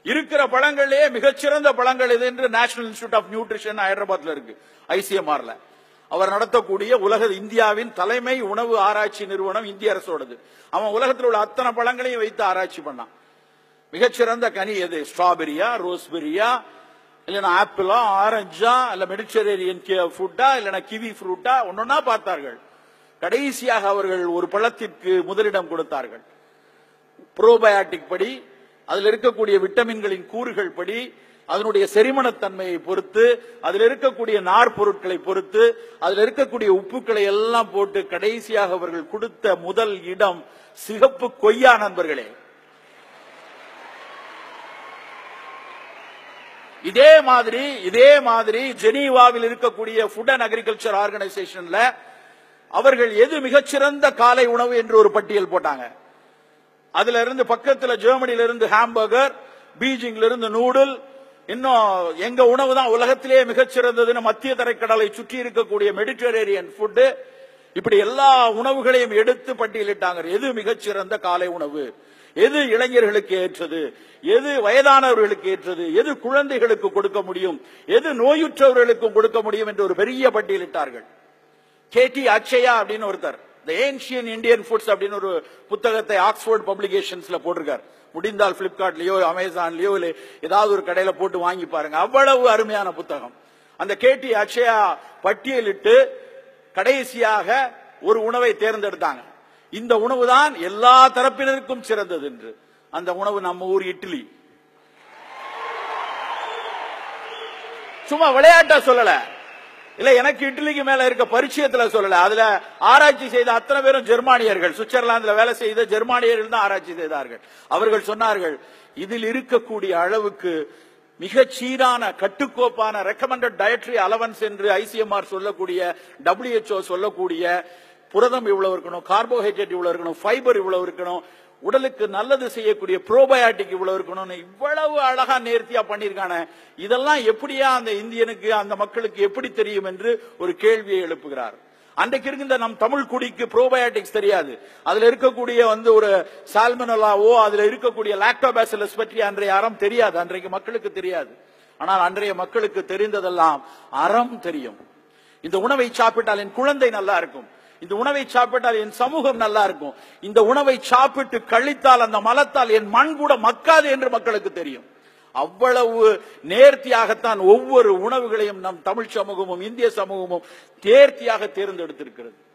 இருக்கிற பழங்கள்லயே மிகச்சிறந்த பழங்கள் இது என்று நேஷனல் இன்ஸ்டியூட் ஆஃப் நியூட்ரிஷன் ஹைதராபாத்ல இருக்கு ஐசிஎம்ஆர்ல அவர் நடத்தக்கூடிய உலக இந்தியாவின் தலைமை உணவு ஆராய்ச்சி நிறுவனம் இந்திய அரசோடது அவன் உலகத்தில் உள்ள அத்தனை பழங்களையும் வைத்து ஆராய்ச்சி பண்ணான் மிகச்சிறந்த கனி எது ஸ்ட்ராபெரியா ரோஸ்பெரியா இல்லைன்னா ஆப்பிளா ஆரஞ்சா இல்ல மெடிட்டரேனியன் ஃபுட்டா இல்லைன்னா கிவி ஃப்ரூட்டா ஒன்னொன்னா பார்த்தார்கள் கடைசியாக அவர்கள் ஒரு பழத்திற்கு முதலிடம் கொடுத்தார்கள் புரோபயாட்டிக் படி அதில் இருக்கக்கூடிய விட்டமின்களின் கூறுகள் படி அதனுடைய செரிமனத்தன்மையை பொறுத்து அதில் இருக்கக்கூடிய நார் பொருட்களை பொறுத்து அதில் இருக்கக்கூடிய உப்புக்களை எல்லாம் போட்டு கடைசியாக அவர்கள் கொடுத்த முதல் இடம் சிகப்பு கொய்யா நண்பர்களே இதே மாதிரி இதே மாதிரி ஜெனீவாவில் இருக்கக்கூடிய ஃபுட் அண்ட் அக்ரிகல்ச்சர் ஆர்கனைசேஷன்ல அவர்கள் எது மிகச்சிறந்த காலை உணவு என்று ஒரு பட்டியல் போட்டாங்க அதுல இருந்து பக்கத்துல ஜெர்மனில இருந்து ஹாம்பர்கர் பீஜிங்ல இருந்து நூடுல் இன்னும் எங்க உணவு தான் உலகத்திலேயே மிகச்சிறந்ததுன்னு மத்திய தரைக்கடலை சுற்றி இருக்கக்கூடிய மெடிட்டரேனியன் ஃபுட்டு இப்படி எல்லா உணவுகளையும் எடுத்து பட்டியலிட்டாங்க எது மிகச்சிறந்த காலை உணவு எது இளைஞர்களுக்கு ஏற்றது எது வயதானவர்களுக்கு ஏற்றது எது குழந்தைகளுக்கு கொடுக்க முடியும் எது நோயுற்றவர்களுக்கு கொடுக்க முடியும் என்று ஒரு பெரிய பட்டியலிட்டார்கள் கேடி அக்ஷயா அப்படின்னு ஒருத்தர் த ஏன்ஷியன் இந்தியன் ஃபுட்ஸ் அப்படின்னு ஒரு புத்தகத்தை ஆக்ஸ்போர்ட் பப்ளிகேஷன்ஸ்ல போட்டிருக்கார் முடிந்தால் பிளிப்கார்ட்லயோ அமேசான்லயோ இல்ல ஏதாவது ஒரு கடையில போட்டு வாங்கி பாருங்க அவ்வளவு அருமையான புத்தகம் அந்த கேடி அக்ஷயா பட்டியலிட்டு கடைசியாக ஒரு உணவை தேர்ந்தெடுத்தாங்க இந்த உணவு தான் எல்லா தரப்பினருக்கும் சிறந்தது என்று அந்த உணவு நம்ம ஊர் இட்லி சும்மா விளையாட்டா சொல்லல இல்ல எனக்கு இட்லிக்கு மேல இருக்க பரிச்சயத்துல சொல்லல அதுல ஆராய்ச்சி செய்த அத்தனை பேரும் ஜெர்மானியர்கள் சுவிட்சர்லாந்துல வேலை செய்த ஜெர்மானியர்கள் தான் ஆராய்ச்சி செய்தார்கள் அவர்கள் சொன்னார்கள் இதில் இருக்கக்கூடிய அளவுக்கு மிக சீரான கட்டுக்கோப்பான ரெக்கமெண்டட் டயட்ரி அலவன்ஸ் என்று ஐசிஎம்ஆர் சொல்லக்கூடிய டபிள்யூஹெச்ஓ சொல்லக்கூடிய புரதம் இவ்வளவு இருக்கணும் கார்போஹைட்ரேட் இவ்வளவு இருக்கணும் ஃபைபர் இவ்வளவு இருக்கணும் உடலுக்கு நல்லது செய்யக்கூடிய ப்ரோபயாட்டிக் இவ்வளவு இருக்கணும்னு இவ்வளவு அழகா நேர்த்தியா பண்ணிருக்கானே இதெல்லாம் எப்படியா அந்த இந்தியனுக்கு அந்த மக்களுக்கு எப்படி தெரியும் என்று ஒரு கேள்வியை எழுப்புகிறார் அன்றைக்கு இருக்கின்ற நம் தமிழ் குடிக்கு ப்ரோபயாட்டிக்ஸ் தெரியாது அதுல இருக்கக்கூடிய வந்து ஒரு சால்மனலாவோ அதுல இருக்கக்கூடிய லாக்டோபாசிலஸ் பற்றி அன்றைய அறம் தெரியாது அன்றைக்கு மக்களுக்கு தெரியாது ஆனால் அன்றைய மக்களுக்கு தெரிந்ததெல்லாம் அறம் தெரியும் இந்த உணவை சாப்பிட்டால் என் குழந்தை நல்லா இருக்கும் இந்த உணவை சாப்பிட்டால் என் சமூகம் நல்லா இருக்கும் இந்த உணவை சாப்பிட்டு கழித்தால் அந்த மலத்தால் என் மண் கூட மக்காது என்று மக்களுக்கு தெரியும் அவ்வளவு நேர்த்தியாகத்தான் ஒவ்வொரு உணவுகளையும் நம் தமிழ் சமூகமும் இந்திய சமூகமும் தேர்த்தியாக தேர்ந்தெடுத்திருக்கிறது